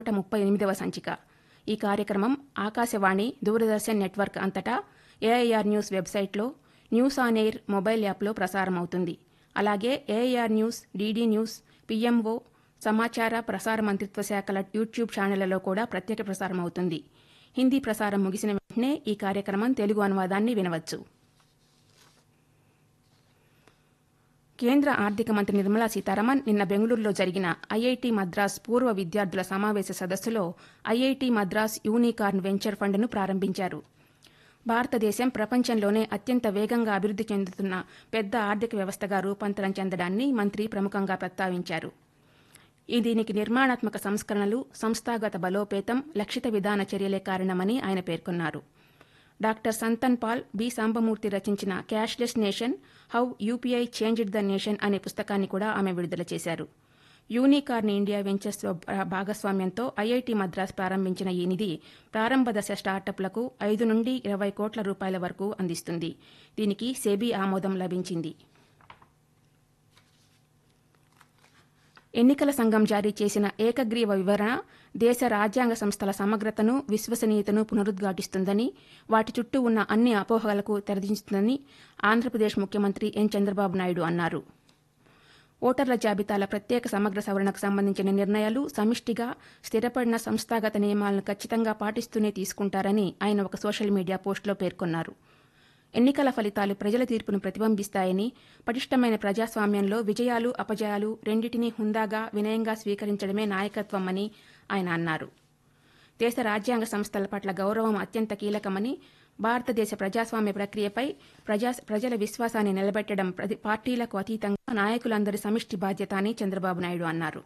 నూట ముప్పై ఎనిమిదవ సంచిక ఈ కార్యక్రమం ఆకాశవాణి దూరదర్శన్ నెట్వర్క్ అంతటా ఏఐఆర్ న్యూస్ వెబ్సైట్లో న్యూస్ ఆన్ ఎయిర్ మొబైల్ యాప్లో ప్రసారమవుతుంది అలాగే AIR news DD news PMO సమాచార ప్రసార మంత్రిత్వ శాఖల యూట్యూబ్ ఛానళ్లలో కూడా ప్రత్యేక ప్రసారం అవుతుంది హిందీ ప్రసారం ముగిసిన వెంటనే ఈ కార్యక్రమం తెలుగు అనువాదాన్ని వినవచ్చు కేంద్ర ఆర్థిక మంత్రి నిర్మలా సీతారామన్ నిన్న బెంగళూరులో జరిగిన ఐఐటి మద్రాస్ పూర్వ విద్యార్థుల సమావేశ సదస్సులో ఐఐటి మద్రాస్ యూనికార్న్ వెంచర్ ఫండ్ను ప్రారంభించారు భారతదేశం ప్రపంచంలోనే అత్యంత వేగంగా అభివృద్ధి చెందుతున్న పెద్ద ఆర్థిక వ్యవస్థగా రూపాంతరం చెందడాన్ని మంత్రి ప్రముఖంగా ప్రస్తావించారు ఈ దీనికి నిర్మాణాత్మక సంస్కరణలు సంస్థాగత బలోపేతం లక్షిత విధాన చర్యలే కారణమని ఆయన పేర్కొన్నారు డాక్టర్ సంతన్ పాల్ బి సాంబమూర్తి రచించిన cashless nation how UPI changed the nation అనే పుస్తకాన్ని కూడా ఆమె విడుదల చేశారు యూనికార్న్ ఇండియా వెంచర్స్లో భాగస్వామ్యంతో ఐఐటి మద్రాస్ ప్రారంభించిన ఈ నిధి ప్రారంభ దశ స్టార్టప్లకు ఐదు నుండి ఇరవై కోట్ల రూపాయల వరకు అందిస్తుంది దీనికి సెబీ ఆమోదం లభించింది ఎన్నికల సంఘం జారీ చేసిన ఏకగ్రీవ వివరణ దేశ రాజ్యాంగ సంస్థల సమగ్రతను విశ్వసనీయతను పునరుద్ఘాటిస్తుందని వాటి చుట్టూ ఉన్న అన్ని అపోహలకు తెరదించుతుందని ఆంధ్రప్రదేశ్ ముఖ్యమంత్రి ఎన్ చంద్రబాబు నాయుడు అన్నారు ఓటర్ల జాబితాల ప్రత్యేక సమగ్ర సవరణకు సంబంధించిన నిర్ణయాలు సమిష్టిగా స్థిరపడిన సంస్థాగత నియమాలను ఖచ్చితంగా పాటిస్తూనే తీసుకుంటారని ఆయన ఒక సోషల్ మీడియా పోస్టులో పేర్కొన్నారు ఎన్నికల ఫలితాలు ప్రజల తీర్పును ప్రతిబింబిస్తాయని పటిష్టమైన ప్రజాస్వామ్యంలో విజయాలు అపజయాలు రెండింటినీ హుందాగా వినయంగా స్వీకరించడమే నాయకత్వం అని ఆయన అన్నారు దేశ రాజ్యాంగ సంస్థల పట్ల గౌరవం అత్యంత కీలకమని భారతదేశ ప్రజాస్వామ్య ప్రక్రియపై ప్రజా ప్రజల విశ్వాసాన్ని నిలబెట్టడం పార్టీలకు అతీతంగా నాయకులందరి సమిష్టి బాధ్యత అని చంద్రబాబు నాయుడు అన్నారు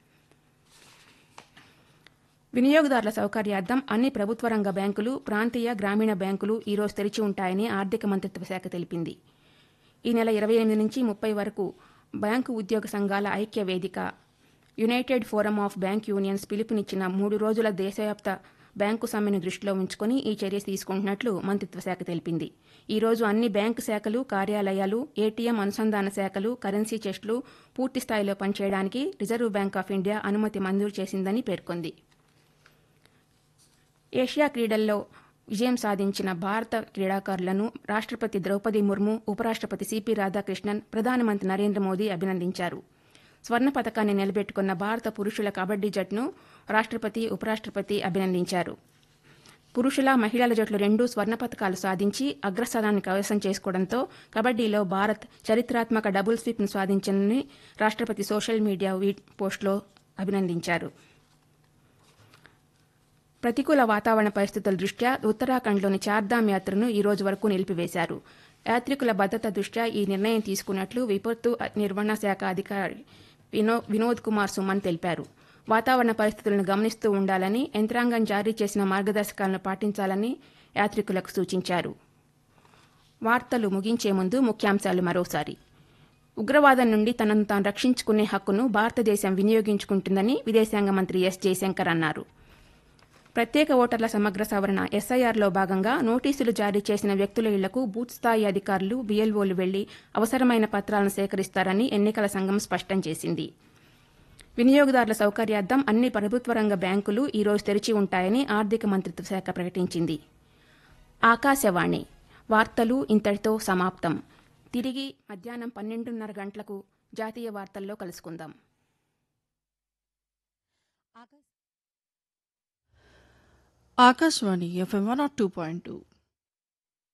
వినియోగదారుల సౌకర్యార్థం అన్ని ప్రభుత్వ రంగ బ్యాంకులు ప్రాంతీయ గ్రామీణ బ్యాంకులు ఈరోజు తెరిచి ఉంటాయని ఆర్థిక మంత్రిత్వ శాఖ తెలిపింది ఈ నెల ఇరవై ఎనిమిది నుంచి ముప్పై వరకు బ్యాంకు ఉద్యోగ సంఘాల ఐక్య వేదిక united forum of bank unions పిలుపునిచ్చిన మూడు రోజుల దేశవ్యాప్త బ్యాంకు సమ్మెను దృష్టిలో ఉంచుకుని ఈ చర్య తీసుకుంటున్నట్లు మంత్రిత్వ శాఖ తెలిపింది ఈ రోజు అన్ని బ్యాంకు శాఖలు కార్యాలయాలు ఏటీఎం అనుసంధాన శాఖలు కరెన్సీ చెస్టులు పూర్తి స్థాయిలో పనిచేయడానికి రిజర్వ్ బ్యాంక్ ఆఫ్ ఇండియా అనుమతి మంజూరు చేసిందని పేర్కొంది ఏషియా క్రీడల్లో విజయం సాధించిన భారత క్రీడాకారులను రాష్ట్రపతి ద్రౌపది ముర్ము ఉపరాష్ట్రపతి సిపి రాధాకృష్ణన్ ప్రధానమంత్రి నరేంద్ర మోదీ అభినందించారు స్వర్ణ పథకాన్ని నిలబెట్టుకున్న భారత పురుషుల కబడ్డీ జట్టును రాష్ట్రపతి ఉపరాష్ట్రపతి అభినందించారు పురుషుల మహిళల జట్లు రెండూ స్వర్ణ పథకాలు సాధించి అగ్రస్థానాన్ని కైవసం చేసుకోవడంతో కబడ్డీలో భారత్ చరిత్రాత్మక డబుల్ స్వీప్ను సాధించిందని రాష్ట్రపతి సోషల్ మీడియా పోస్టులో అభినందించారు ప్రతికూల వాతావరణ పరిస్థితుల దృష్ట్యా ఉత్తరాఖండ్లోని చార్ధామ్ యాత్రను ఈ రోజు వరకు నిలిపివేశారు యాత్రికుల భద్రత దృష్ట్యా ఈ నిర్ణయం తీసుకున్నట్లు విపత్తు నిర్వహణ శాఖ అధికారి వినో వినోద్ కుమార్ సుమన్ తెలిపారు వాతావరణ పరిస్థితులను గమనిస్తూ ఉండాలని యంత్రాంగం జారీ చేసిన మార్గదర్శకాలను పాటించాలని యాత్రికులకు సూచించారు వార్తలు ముగించే ముందు ముఖ్యాంశాలు మరోసారి ఉగ్రవాదం నుండి తనను తాను రక్షించుకునే హక్కును భారతదేశం వినియోగించుకుంటుందని విదేశాంగ మంత్రి ఎస్ జయశంకర్ అన్నారు ప్రత్యేక ఓటర్ల సమగ్ర సవరణ ఎస్ఐఆర్లో భాగంగా నోటీసులు జారీ చేసిన వ్యక్తుల ఇళ్లకు బూత్ స్థాయి అధికారులు బీఎల్ఓలు వెళ్లి అవసరమైన పత్రాలను సేకరిస్తారని ఎన్నికల సంఘం స్పష్టం చేసింది వినియోగదారుల సౌకర్యార్థం అన్ని ప్రభుత్వ రంగ బ్యాంకులు ఈ రోజు తెరిచి ఉంటాయని ఆర్థిక మంత్రిత్వ శాఖ ప్రకటించింది ఆకాశవాణి వార్తలు ఇంతటితో సమాప్తం తిరిగి మధ్యాహ్నం పన్నెండున్నర గంటలకు జాతీయ వార్తల్లో కలుసుకుందాం Akashvani FM one two point two